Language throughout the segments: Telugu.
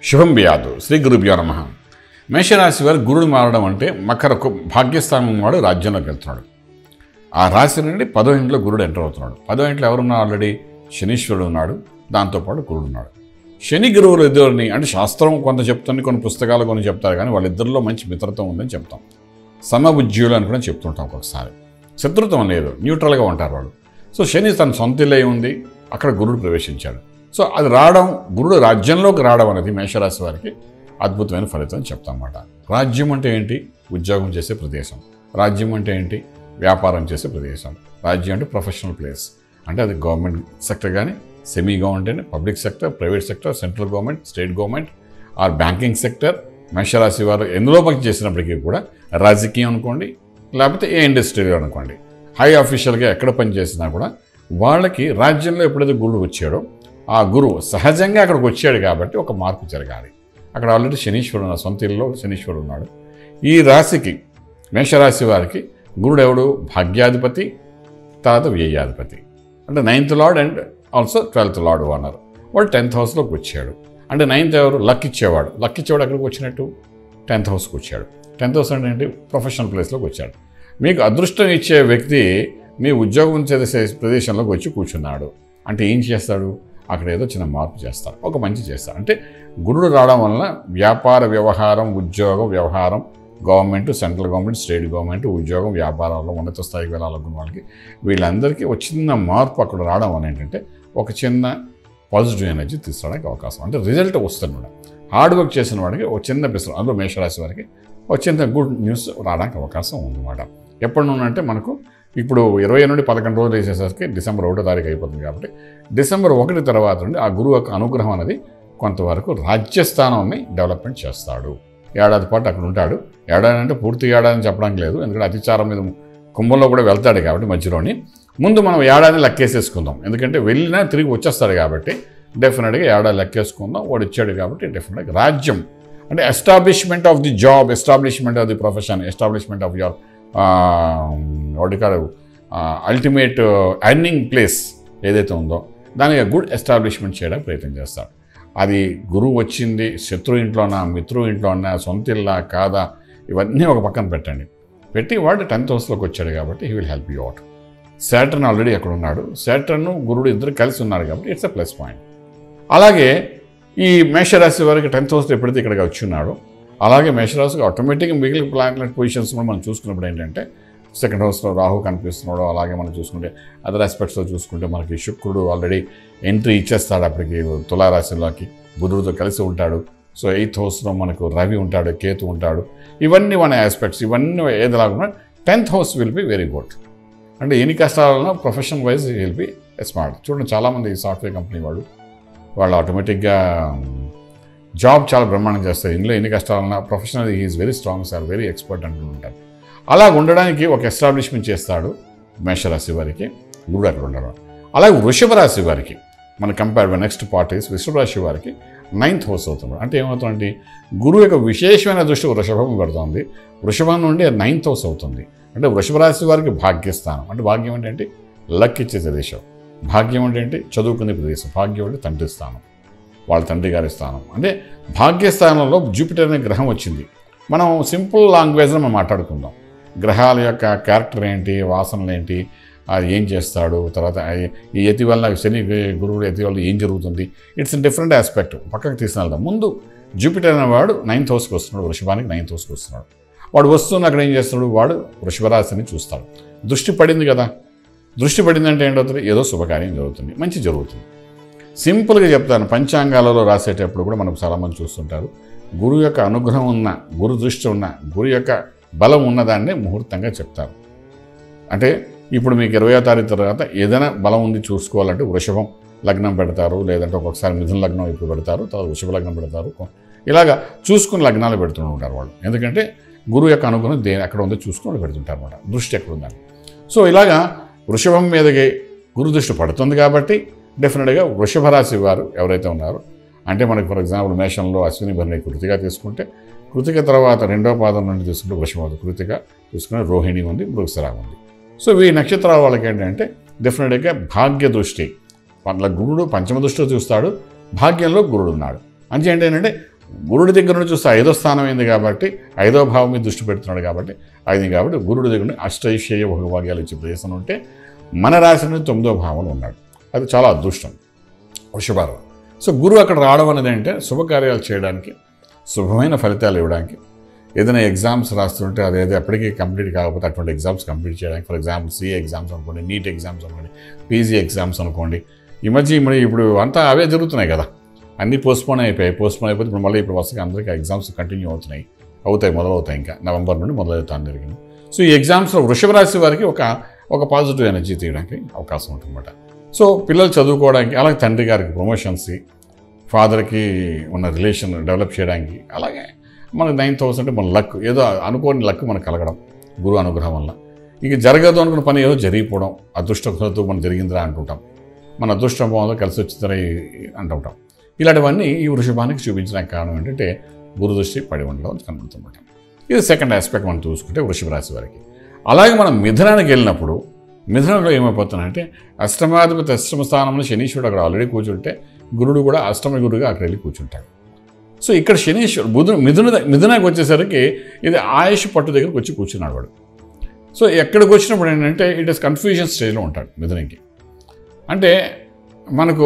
శుభం బియాదు శ్రీ గురుభ్యో నమ మేషరాశి వారు గురుడు మారడం అంటే మకరకు భాగ్యస్థానం వాడు రాజ్యంలోకి వెళ్తున్నాడు ఆ రాశి నుండి పదో ఇంట్లో గురుడు ఎంటర్ అవుతున్నాడు పదో ఇంట్లో ఎవరున్నారు ఆల్రెడీ శనీశ్వరుడు ఉన్నాడు దాంతోపాటు గురుడు ఉన్నాడు శని గురువులు ఇద్దరిని అంటే శాస్త్రం కొంత చెప్తుంది కొన్ని పుస్తకాలు కొన్ని చెప్తారు కానీ వాళ్ళిద్దరిలో మంచి మిత్రత్వం ఉందని చెప్తాం సమబుజ్జులు అని కూడా చెప్తుంటాం ఒక్కొక్కసారి శత్రుత్వం లేదు న్యూట్రల్గా ఉంటారు వాళ్ళు సో శని తన సొంత ఇల్లే ఉంది అక్కడ గురుడు ప్రవేశించాడు సో అది రావడం గురుడు రాజ్యంలోకి రావడం అనేది మేషరాశి వారికి అద్భుతమైన ఫలితం చెప్తాం అన్నమాట రాజ్యం అంటే ఏంటి ఉద్యోగం చేసే ప్రదేశం రాజ్యం అంటే ఏంటి వ్యాపారం చేసే ప్రదేశం రాజ్యం అంటే ప్రొఫెషనల్ ప్లేస్ అంటే అది గవర్నమెంట్ సెక్టర్ కానీ semi government public sector private sector central government state government or banking sector మేషరాశి వారు ఎందులో పని చేసినప్పటికీ కూడా రాజకీయం అనుకోండి లేకపోతే ఏ ఇండస్ట్రీలో అనుకోండి హై అఫీషియల్గా ఎక్కడ పని చేసినా కూడా వాళ్ళకి రాజ్యంలో ఎప్పుడైతే గురుడు వచ్చాడో ఆ గురువు సహజంగా అక్కడికి వచ్చాడు కాబట్టి ఒక మార్పు జరగాలి అక్కడ ఆల్రెడీ శనీశ్వరుడు ఉన్నాడు సొంత ఇల్లులో శనీశ్వరుడు ఉన్నాడు ఈ రాశికి మేషరాశి వారికి గురుడు ఎవడు భాగ్యాధిపతి తర్వాత వ్యయాధిపతి అంటే ninth lord and also twelfth lord అన్నారు వాడు టెన్త్ హౌస్లోకి వచ్చాడు అంటే నైన్త్ ఎవరు లక్ ఇచ్చేవాడు లక్ ఇచ్చేవాడు ఎక్కడికి వచ్చినట్టు టెన్త్ హౌస్కి వచ్చాడు టెన్త్ హౌస్ అంటే ఏంటి ప్రొఫెషనల్ ప్లేస్లోకి వచ్చాడు మీకు అదృష్టం ఇచ్చే వ్యక్తి మీ ఉద్యోగం చేసే ప్రదేశంలోకి వచ్చి కూర్చున్నాడు అంటే ఏం చేస్తాడు అక్కడ ఏదో చిన్న మార్పు చేస్తాడు ఒక మంచి చేస్తాడు అంటే గురుడు రావడం వలన వ్యాపార వ్యవహారం ఉద్యోగం వ్యవహారం government central government state government ఉద్యోగం వ్యాపారంలో ఉన్నత స్థాయికి వెళ్ళాలనుకున్న వాళ్ళకి వీళ్ళందరికీ ఒక చిన్న మార్పు అక్కడ రావడం వల్ల ఏంటంటే ఒక చిన్న పాజిటివ్ ఎనర్జీ తీసుకోవడానికి అవకాశం అంటే రిజల్ట్ వస్తుంది హార్డ్ వర్క్ చేసిన వాడికి ఒక చిన్న బిస్తం అందులో మేషరాశి వారికి ఒక చిన్న గుడ్ న్యూస్ రావడానికి అవకాశం ఉందన్నమాట ఎప్పటి నుండి అంటే మనకు ఇప్పుడు ఇరవై నుండి పదకొండు రోజులు వేసేసరికి డిసెంబర్ ఒకటో తారీఖు అయిపోతుంది కాబట్టి డిసెంబర్ ఒకటి తర్వాత నుండి ఆ గురువు యొక్క అనుగ్రహం అనేది కొంతవరకు రాజ్యస్థానాన్ని డెవలప్మెంట్ చేస్తాడు ఏడాది పాటు అక్కడ ఉంటాడు ఏడాది అంటే పూర్తి ఏడాది అని చెప్పడానికి లేదు ఎందుకంటే అతిచారం మీద కుంభంలో కూడా వెళ్తాడు కాబట్టి మధ్యలోని ముందు మనం ఏడాది లెక్కేసేసుకుందాం ఎందుకంటే వెళ్ళినా తిరిగి వచ్చేస్తాడు కాబట్టి డెఫినెట్గా ఏడాది లెక్కేసుకుందాం వాడు ఇచ్చాడు కాబట్టి డెఫినెట్గా రాజ్యం అంటే establishment of the job establishment of the profession establishment of your వాటికారు అల్టిమేట్ ఎర్నింగ్ ప్లేస్ ఏదైతే ఉందో దానికి గుడ్ ఎస్టాబ్లిష్మెంట్ చేయడానికి ప్రయత్నం చేస్తాడు అది గురువు వచ్చింది శత్రు ఇంట్లోనా మిత్రు ఇంట్లోనా సొంత ఇల్లా కాదా ఇవన్నీ ఒక పక్కన పెట్టండి పెట్టి వాడు టెన్త్ హౌస్లోకి వచ్చాడు కాబట్టి he will help you out Saturn already అక్కడ ఉన్నాడు శాటర్న్ గురుడు ఇద్దరు కలిసి ఉన్నారు కాబట్టి ఇట్స్ ఎ ప్లస్ పాయింట్ అలాగే ఈ మేషరాశి వారికి టెన్త్ హౌస్ ఎప్పుడైతే ఇక్కడికి వచ్చి ఉన్నాడో అలాగే మేషరాశికి ఆటోమేటిక్గా మిగిలిన ప్లానెట్ పొజిషన్స్ కూడా మనం చూసుకున్నప్పుడు ఏంటంటే సెకండ్ హౌస్లో రాహు కనిపిస్తున్నాడు అలాగే మనం చూసుకుంటే అదర్ ఆస్పెక్ట్స్లో చూసుకుంటే మనకి శుక్రుడు ఆల్రెడీ ఎంట్రీ ఇచ్చేస్తాడు అప్పటికి తులారాశిలోకి బుధుడితో కలిసి ఉంటాడు సో ఎయిత్ హౌస్లో మనకు రవి ఉంటాడు కేతు ఉంటాడు ఇవన్నీ మన ఆస్పెక్ట్స్ ఇవన్నీ ఏదిలాగా tenth house will be very good అంటే ఎన్ని కష్టాలన్నా professional wise will be smart చూడండి చాలామంది సాఫ్ట్వేర్ కంపెనీ వాళ్ళు వాళ్ళు ఆటోమేటిక్గా జాబ్ చాలా బ్రహ్మాండం చేస్తారు ఇందులో ఎన్ని కష్టాలన్నా professional is very strong sir very expert అంటూ ఉంటారు అలా ఉండడానికి ఒక ఎస్టాబ్లిష్మెంట్ చేస్తాడు మేషరాశి వారికి గురుడు అక్కడ ఉండడం అలాగే వృషభ రాశి వారికి మన కంపేర్ నెక్స్ట్ పార్టీస్ వృషభ రాశి వారికి నైన్త్ హౌస్ అవుతుంది అంటే ఏమవుతుందంటే గురువు యొక్క విశేషమైన దృష్టి వృషభం పెడుతుంది వృషభం నుండి నైన్త్ హౌస్ అవుతుంది అంటే వృషభ రాశి వారికి భాగ్యస్థానం అంటే భాగ్యం ఏంటంటే లక్ ఇచ్చే ప్రదేశం భాగ్యం అంటే ఏంటి చదువుకునే ప్రదేశం భాగ్యం అంటే తండ్రి స్థానం వాళ్ళ తండ్రి గారి స్థానం అంటే భాగ్యస్థానంలో జూపిటర్ అనే గ్రహం వచ్చింది మనం సింపుల్ లాంగ్వేజ్లో మనం మాట్లాడుకుందాం గ్రహాల యొక్క క్యారెక్టర్ ఏంటి వాసనలు ఏంటి అది ఏం చేస్తాడు తర్వాత ఈ యతి వల్ల శని గురువుడు యతి వల్ల ఏం జరుగుతుంది ఇట్స్ డిఫరెంట్ ఆస్పెక్ట్ పక్కకు తీసుకెళ్దాం ముందు జూపిటర్ అనేవాడు నైన్త్ హౌస్కి వస్తున్నాడు వృషభానికి నైన్త్ హౌస్కి వస్తున్నాడు వాడు వస్తున్న అక్కడ ఏం చేస్తున్నాడు వాడు వృషభరాశిని చూస్తాడు దృష్టి పడింది కదా దృష్టి పడిందంటే ఏంటవుతుంది ఏదో శుభకార్యం జరుగుతుంది మంచి జరుగుతుంది సింపుల్గా చెప్తాను పంచాంగాలలో రాసేటప్పుడు కూడా మనకు చాలామంది చూస్తుంటారు గురువు యొక్క అనుగ్రహం ఉన్న గురు దృష్టి ఉన్న గురు యొక్క బలం ఉన్నదాన్నే ముహూర్తంగా చెప్తారు అంటే ఇప్పుడు మీకు ఇరవయో తారీఖు తర్వాత ఏదైనా బలం ఉంది చూసుకోవాలంటే వృషభం లగ్నం పెడతారు లేదంటే ఒక్కొక్కసారి మిథున లగ్నం ఇప్పుడు పెడతారు తర్వాత వృషభ లగ్నం పెడతారు ఇలాగా చూసుకుని లగ్నాలు పెడుతూ ఉంటారు వాళ్ళు ఎందుకంటే గురువు యొక్క అనుగ్రహం దే ఎక్కడ ఉందో చూసుకొని పెడుతుంటారు అనమాట దృష్టి ఎక్కడ ఉందని సో ఇలాగా వృషభం మీదకి గురు దృష్టి పడుతుంది కాబట్టి డెఫినెట్గా వృషభ రాశి వారు ఎవరైతే ఉన్నారో అంటే మనకి ఫర్ ఎగ్జాంపుల్ మేషంలో అశ్విని భరణి కృతిగా తీసుకుంటే కృతిక తర్వాత రెండో పాదం నుండి తీసుకుంటే వృషభ కృతిక తీసుకుని రోహిణి ఉంది మృగశరా ఉంది సో ఈ నక్షత్రాల వాళ్ళకి ఏంటంటే డెఫినెట్గా భాగ్య దృష్టి వాళ్ళ గురుడు పంచమ దృష్టిలో చూస్తాడు భాగ్యంలో గురుడు ఉన్నాడు అంటే ఏంటంటే గురుడి దగ్గర నుంచి చూస్తే ఐదో స్థానం అయింది కాబట్టి ఐదో భావం మీద దృష్టి పెడుతున్నాడు కాబట్టి అయింది కాబట్టి గురుడి దగ్గర నుండి అష్టైశ్వర్య భోగభాగ్యాలు ఇచ్చే ప్రదేశం ఉంటే మన రాశి నుండి తొమ్మిదో భావంలో ఉన్నాడు అది చాలా అదృష్టం వృషభారం సో గురువు అక్కడ రావడం అనేది అంటే శుభకార్యాలు చేయడానికి శుభమైన ఫలితాలు ఇవ్వడానికి ఏదైనా ఎగ్జామ్స్ రాస్తుంటే అదేదో ఎప్పటికీ కంప్లీట్ కాకపోతే అటువంటి ఎగ్జామ్స్ కంప్లీట్ చేయడానికి ఫర్ ఎగ్జాంపుల్ సిఏ ఎగ్జామ్స్ అనుకోండి నీట్ ఎగ్జామ్స్ అనుకోండి పీజీ ఎగ్జామ్స్ అనుకోండి ఈ మధ్య మరి ఇప్పుడు అంతా అవే జరుగుతున్నాయి కదా అన్నీ పోస్ట్పోన్ అయిపోయాయి పోస్ట్పోన్ అయిపోతే ఇప్పుడు మళ్ళీ ఇప్పుడు వరుసగా అందరికీ ఎగ్జామ్స్ కంటిన్యూ అవుతున్నాయి అవుతాయి మొదలవుతాయి ఇంకా నవంబర్ నుండి మొదలవుతాను జరిగింది సో ఈ ఎగ్జామ్స్లో వృషభ రాశి వారికి ఒక ఒక పాజిటివ్ ఎనర్జీ తీయడానికి అవకాశం ఉంటుందన్నమాట సో పిల్లలు చదువుకోవడానికి అలాగే తండ్రి గారికి ప్రమోషన్స్ ఫాదర్కి ఉన్న రిలేషన్ డెవలప్ చేయడానికి అలాగే మనకి నైన్ థౌసండ్ మన లక్ ఏదో అనుకోని లక్ మనకు కలగడం గురువు అనుగ్రహం వల్ల ఇక జరగదు అనుకున్న పని ఏదో జరిగిపోవడం అదృష్టంతో మనం జరిగిందిరా అంటుంటాం మన అదృష్టం బాగుందో కలిసి వచ్చిందిరా ఈ- అంటుంటాం ఇలాంటివన్నీ ఈ వృషభానికి చూపించడానికి కారణం ఏంటంటే గురు దృష్టి పడి ఉండడం కనబడుతుందన్నమాట ఇది సెకండ్ ఆస్పెక్ట్ మనం చూసుకుంటే వృషభ రాశి వారికి అలాగే మనం మిథునానికి వెళ్ళినప్పుడు మిథునంలో ఏమైపోతున్నాయంటే అష్టమాధిపతి అష్టమ స్థానంలో శనీశ్వరుడు అక్కడ ఆల్రెడీ కూర్చుంటే గురుడు కూడా అష్టమ గురుగా అక్కడ వెళ్ళి కూర్చుంటాడు సో ఇక్కడ శనీశ్వరుడు బుధు మిథున మిథునకి వచ్చేసరికి ఇది ఆయుష్ పట్టు దగ్గరకు వచ్చి కూర్చున్నాడు వాడు సో ఎక్కడికి వచ్చినప్పుడు ఏంటంటే ఇట్ ఇస్ కన్ఫ్యూజన్ స్టేజ్లో ఉంటాడు మిథునకి అంటే మనకు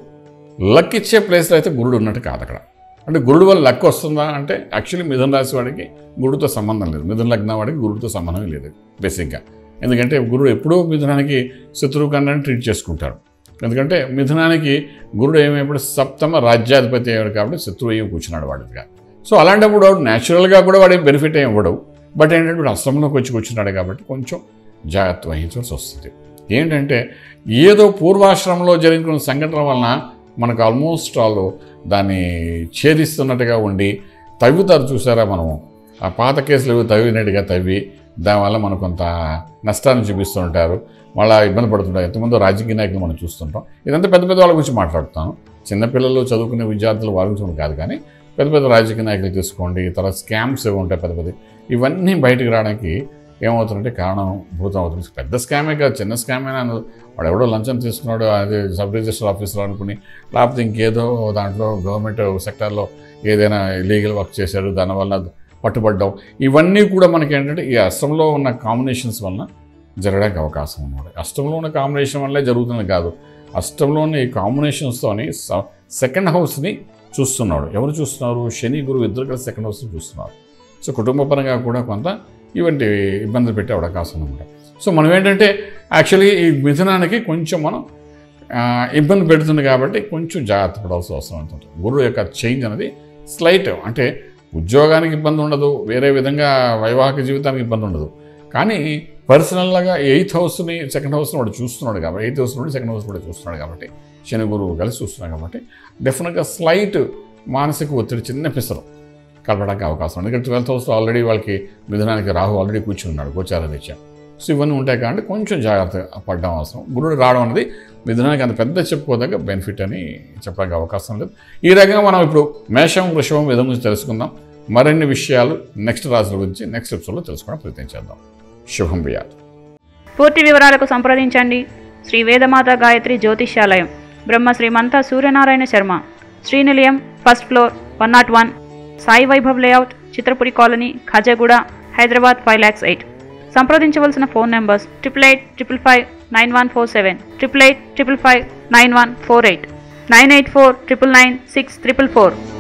లక్ ఇచ్చే ప్లేస్లో అయితే గురుడు ఉన్నట్టు కాదు అక్కడ అంటే గురుడు వల్ల లక్ వస్తుందా అంటే యాక్చువల్లీ మిథున రాశి వాడికి గురుడితో సంబంధం లేదు మిథున లగ్నం వాడికి గురుడితో సంబంధం లేదు బేసిక్గా ఎందుకంటే గురుడు ఎప్పుడూ మిథునానికి శత్రువు కన్నా ట్రీట్ చేసుకుంటాడు ఎందుకంటే మిథునానికి గురుడు ఏమైనప్పుడు సప్తమ రాజ్యాధిపతి అయ్యాడు కాబట్టి శత్రువు అయ్యి కూర్చున్నాడు వాడిగా సో అలాంటప్పుడు వాడు న్యాచురల్గా కూడా వాడి బెనిఫిట్ ఏమి ఇవ్వడు బట్ ఏంటంటే వాడు అస్తంలోకి వచ్చి కూర్చున్నాడు కాబట్టి కొంచెం జాగ్రత్త వహించాల్సి వస్తుంది ఏంటంటే ఏదో పూర్వాశ్రమంలో జరిగిన సంఘటన వలన మనకు ఆల్మోస్ట్ వాళ్ళు దాన్ని ఛేదిస్తున్నట్టుగా ఉండి తవ్వుతారు చూసారా మనము ఆ పాత కేసులు ఏవో తవ్వినట్టుగా తవ్వి దానివల్ల మనకు కొంత నష్టాన్ని చూపిస్తుంటారు మళ్ళీ ఇబ్బంది పడుతుంటారు ఎంతమందో రాజకీయ నాయకులు మనం చూస్తుంటాం ఇదంతా పెద్ద పెద్ద వాళ్ళ గురించి మాట్లాడుతాను చిన్నపిల్లలు చదువుకునే విద్యార్థుల వాళ్ళ గురించి కాదు కానీ పెద్ద పెద్ద రాజకీయ నాయకులు తీసుకోండి తర్వాత స్కామ్స్ ఏవి ఉంటాయి పెద్ద పెద్ద ఇవన్నీ బయటకు రావడానికి ఏమవుతుందంటే కారణం భూతం అవుతుంది పెద్ద స్కామే కాదు చిన్న స్కామే అనదు వాడు ఎవడో లంచం తీసుకున్నాడు అది సబ్ రిజిస్టర్ ఆఫీసర్ అనుకుని లేకపోతే ఇంకేదో దాంట్లో గవర్నమెంట్ సెక్టార్లో ఏదైనా లీగల్ వర్క్ చేశాడు దానివల్ల పట్టుబడ్డాం ఇవన్నీ కూడా మనకి ఏంటంటే ఈ అస్తంలో ఉన్న కాంబినేషన్స్ వలన జరగడానికి అవకాశం ఉన్నది అష్టంలో ఉన్న కాంబినేషన్ వల్లే జరుగుతుంది కాదు అష్టంలో ఉన్న ఈ కాంబినేషన్స్తోని సెకండ్ హౌస్ని చూస్తున్నాడు ఎవరు చూస్తున్నారు శని గురువు ఇద్దరు కలిసి సెకండ్ హౌస్ని చూస్తున్నారు సో కుటుంబపరంగా కూడా కొంత ఇవంటి ఇబ్బందులు పెట్టే అవకాశం అనమాట సో మనం ఏంటంటే యాక్చువల్లీ ఈ మిథునానికి కొంచెం మనం ఆ, ఇబ్బంది పెడుతుంది కాబట్టి కొంచెం జాగ్రత్త పడాల్సిన అవసరం ఉంటుంది గురువు యొక్క చేంజ్ అనేది స్లైట్ అంటే ఉద్యోగానికి ఇబ్బంది ఉండదు వేరే విధంగా వైవాహిక జీవితానికి ఇబ్బంది ఉండదు కానీ పర్సనల్గా ఎయిత్ హౌస్ని సెకండ్ హౌస్ని వాడు చూస్తున్నాడు కాబట్టి ఎయిత్ హౌస్ నుండి సెకండ్ హౌస్ కూడా చూస్తున్నాడు కాబట్టి శని గురువు కలిసి చూస్తున్నాడు కాబట్టి డెఫినెట్గా స్లైట్ మానసిక ఒత్తిడి చిన్న పిసరు కలపడానికి అవకాశం ఉంది ఎందుకంటే ట్వెల్త్ హౌస్లో ఆల్రెడీ వాళ్ళకి మిథునానికి రాహు ఆల్రెడీ కూర్చుని ఉన్నాడు గోచార రీత్యా సో ఇవన్నీ ఉంటాయి కాబట్టి కొంచెం జాగ్రత్త పడడం అవసరం గురుడు రావడం అనేది మిథునానికి అంత పెద్ద చెప్పుకోదగ్గ బెనిఫిట్ అని చెప్పడానికి అవకాశం లేదు ఈ రకంగా మనం ఇప్పుడు మేషం వృషభం విధం గురించి తెలుసుకుందాం మరిన్ని విషయాలు నెక్స్ట్ రాజుల గురించి నెక్స్ట్ ఎపిసోడ్లో తెలుసుకోవడం ప్రయత్నం చేద్దాం శుభం బియాలు పూర్తి వివరాలకు సంప్రదించండి Shri Vedamata Gayatri Jyotishyalayam Brahma Srimantha Suryanarayana Sharma Srinilayam first floor one not one Sai Vaibhav layout Chitrapuri colony Khajaguda Hyderabad five lakhs eight సంప్రదించవలసిన phone numbers triple eight triple five nine one four seven triple eight triple five nine one four eight nine eight four triple nine six triple four